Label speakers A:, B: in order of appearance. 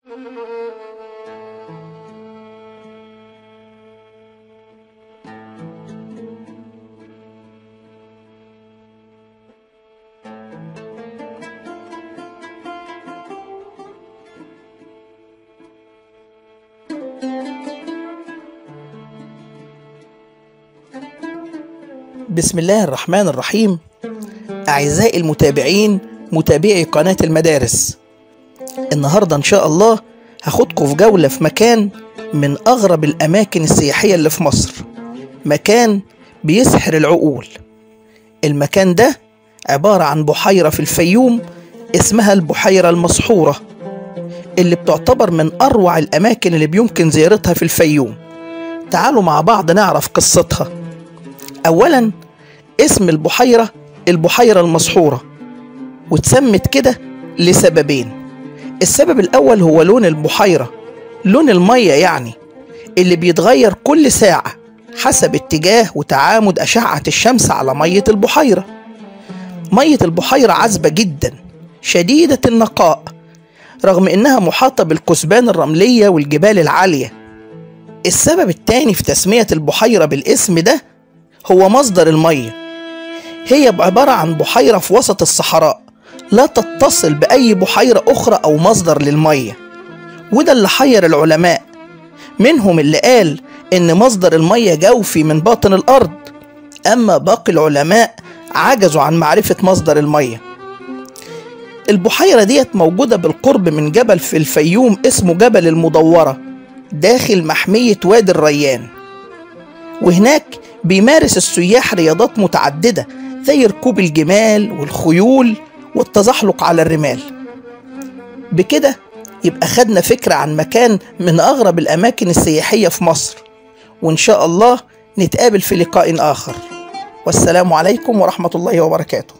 A: بسم الله الرحمن الرحيم أعزائي المتابعين متابعي قناة المدارس النهاردة إن شاء الله هاخدكم في جولة في مكان من أغرب الأماكن السياحية اللي في مصر مكان بيسحر العقول المكان ده عبارة عن بحيرة في الفيوم اسمها البحيرة المسحورة اللي بتعتبر من أروع الأماكن اللي بيمكن زيارتها في الفيوم تعالوا مع بعض نعرف قصتها أولا اسم البحيرة البحيرة المسحورة واتسمت كده لسببين السبب الأول هو لون البحيرة لون المية يعني اللي بيتغير كل ساعة حسب اتجاه وتعامد أشعة الشمس على مية البحيرة مية البحيرة عذبة جدا شديدة النقاء رغم إنها محاطة بالكثبان الرملية والجبال العالية السبب التاني في تسمية البحيرة بالاسم ده هو مصدر المية هي عبارة عن بحيرة في وسط الصحراء لا تتصل بأي بحيرة أخرى أو مصدر للمية وده اللي حير العلماء منهم اللي قال إن مصدر المية جوفي من باطن الأرض أما باقي العلماء عجزوا عن معرفة مصدر المية البحيرة ديت موجودة بالقرب من جبل في الفيوم اسمه جبل المدورة داخل محمية وادي الريان وهناك بيمارس السياح رياضات متعددة زي ركوب الجمال والخيول والتزحلق على الرمال بكده يبقى خدنا فكرة عن مكان من أغرب الأماكن السياحية في مصر وإن شاء الله نتقابل في لقاء آخر والسلام عليكم ورحمة الله وبركاته